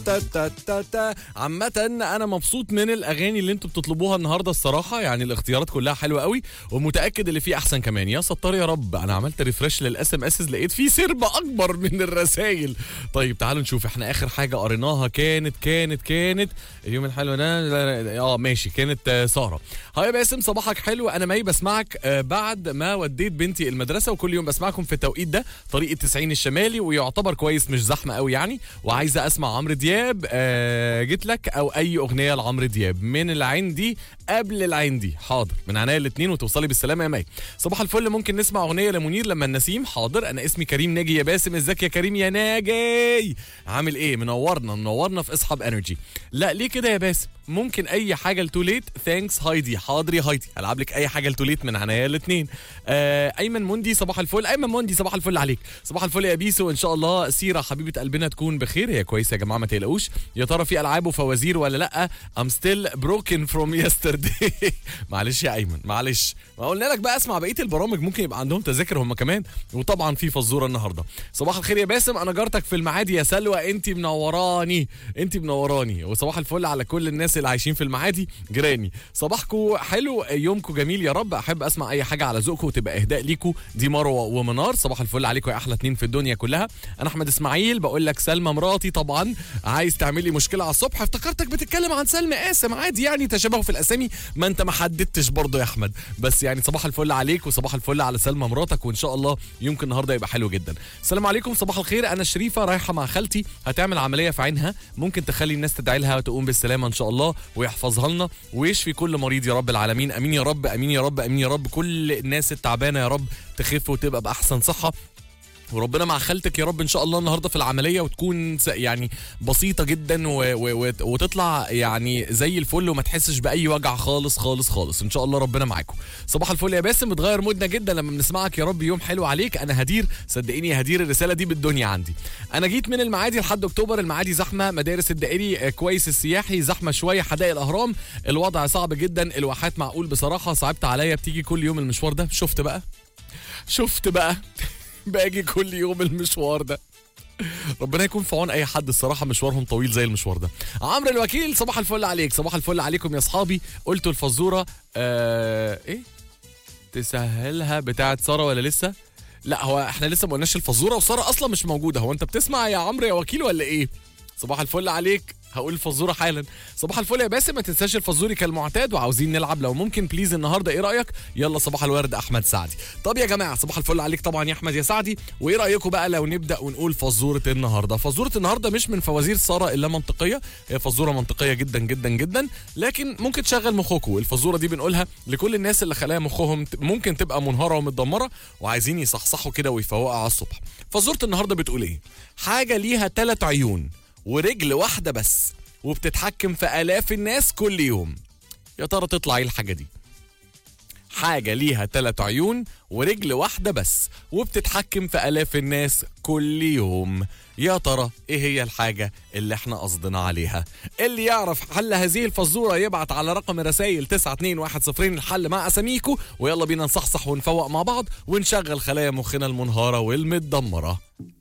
تا تا تا تا. عامة انا مبسوط من الاغاني اللي انتوا بتطلبوها النهارده الصراحة يعني الاختيارات كلها حلوة قوي ومتأكد اللي فيه احسن كمان يا ستار يا رب انا عملت ريفرش للاس ام اس لقيت فيه سرب اكبر من الرسايل طيب تعالوا نشوف احنا اخر حاجة قريناها كانت كانت كانت اليوم الحلو ده لا- لا- اه ماشي كانت آه، سارة هاي يا باسم صباحك حلو انا مي بسمعك آه، بعد ما وديت بنتي المدرسة وكل يوم بسمعكم في التوقيت ده طريق التسعين الشمالي ويعتبر كويس مش زحمة قوي يعني وعايزة اسمع عمرو دياب آه جيت لك او اي اغنية لعمرو دياب من العين دي قبل العين دي حاضر من عناية الاثنين وتوصلي بالسلامة يا مي صباح الفل ممكن نسمع اغنية لمنير لما النسيم حاضر انا اسمي كريم ناجي يا باسم ازيك يا كريم يا ناجي عامل ايه منورنا منورنا في اصحاب انرجي لا ليه كده يا باسم ممكن اي حاجه لتوليت ثانكس هايدي حاضر يا هايدي هلعب لك اي حاجه لتوليت من عنايا الاثنين آه ايمن موندي صباح الفل ايمن موندي صباح الفل عليك صباح الفل يا بيسو ان شاء الله سيره حبيبه قلبنا تكون بخير هي كويسه يا جماعه ما تقلقوش يا ترى في العاب وفوازير ولا لا ام ستيل بروكن فروم يسترداي معلش يا ايمن معلش ما قلنا لك بقى اسمع بقيه البرامج ممكن يبقى عندهم تذاكر هم كمان وطبعا في فزوره النهارده صباح الخير يا باسم انا جارتك في المعادي يا سلوى انت منوراني انت منوراني وصباح الفل على كل الناس اللي عايشين في المعادي جيراني صباحكم حلو يومكم جميل يا رب احب اسمع اي حاجه على ذوقكم وتبقى اهداء ليكم دي مروه ومنار صباح الفل عليكم يا احلى اتنين في الدنيا كلها انا احمد اسماعيل بقول لك سلمى مراتي طبعا عايز تعمل لي مشكله على الصبح افتكرتك بتتكلم عن سلمى قاسم عادي يعني تشابهوا في الاسامي ما انت ما حددتش برضه يا احمد بس يعني صباح الفل عليك وصباح الفل على سلمى مراتك وان شاء الله يمكن النهارده يبقى حلو جدا السلام عليكم صباح الخير انا شريفه رايحه مع خالتي هتعمل عمليه في عينها ممكن تخلي الناس تدعي لها وتقوم بالسلامه ان شاء الله ويحفظها لنا ويشفي كل مريض يا رب العالمين امين يا رب امين يا رب امين يا رب كل الناس التعبانه يا رب تخف وتبقى باحسن صحه وربنا مع خالتك يا رب ان شاء الله النهارده في العمليه وتكون س- يعني بسيطه جدا و و و وتطلع يعني زي الفل وما تحسش باي وجع خالص خالص خالص ان شاء الله ربنا معاكم صباح الفل يا باسم بتغير مودنا جدا لما بنسمعك يا رب يوم حلو عليك انا هدير صدقيني يا هدير الرساله دي بالدنيا عندي انا جيت من المعادي لحد اكتوبر المعادي زحمه مدارس الدائري آه، كويس السياحي زحمه شويه حدائق الاهرام الوضع صعب جدا الواحات معقول بصراحه صعبت عليا بتيجي كل يوم المشوار ده شفت بقى شفت بقى باجي كل يوم المشوار ده ربنا يكون في عون اي حد الصراحه مشوارهم طويل زي المشوار ده عمرو الوكيل صباح الفل عليك صباح الفل عليكم يا اصحابي قلتوا الفزوره آه ايه تسهلها بتاعت ساره ولا لسه لا هو احنا لسه ما قلناش الفزوره وساره اصلا مش موجوده هو انت بتسمع يا عمرو يا وكيل ولا ايه صباح الفل عليك هقول الفزوره حالا صباح الفل يا باسم ما تنساش الفزوري كالمعتاد وعاوزين نلعب لو ممكن بليز النهارده ايه رايك يلا صباح الورد احمد سعدي طب يا جماعه صباح الفل عليك طبعا يا احمد يا سعدي وايه رايكم بقى لو نبدا ونقول فزوره النهارده فزوره النهارده مش من فوازير ساره الا منطقيه هي فزوره منطقيه جدا جدا جدا لكن ممكن تشغل مخكم الفزوره دي بنقولها لكل الناس اللي خلايا مخهم ت- ممكن تبقى منهاره ومتدمره وعايزين يصحصحوا كده ويفوقوا على الصبح فزوره النهارده بتقول ايه حاجه ليها ثلاث عيون ورجل واحده بس وبتتحكم في الاف الناس كل يوم يا ترى تطلع ايه الحاجه دي حاجة ليها ثلاث عيون ورجل واحدة بس وبتتحكم في آلاف الناس كل يوم يا ترى ايه هي الحاجة اللي احنا قصدنا عليها اللي يعرف حل هذه الفزورة يبعت على رقم الرسائل 92110 الحل مع اساميكو ويلا بينا نصحصح ونفوق مع بعض ونشغل خلايا مخنا المنهارة والمتدمرة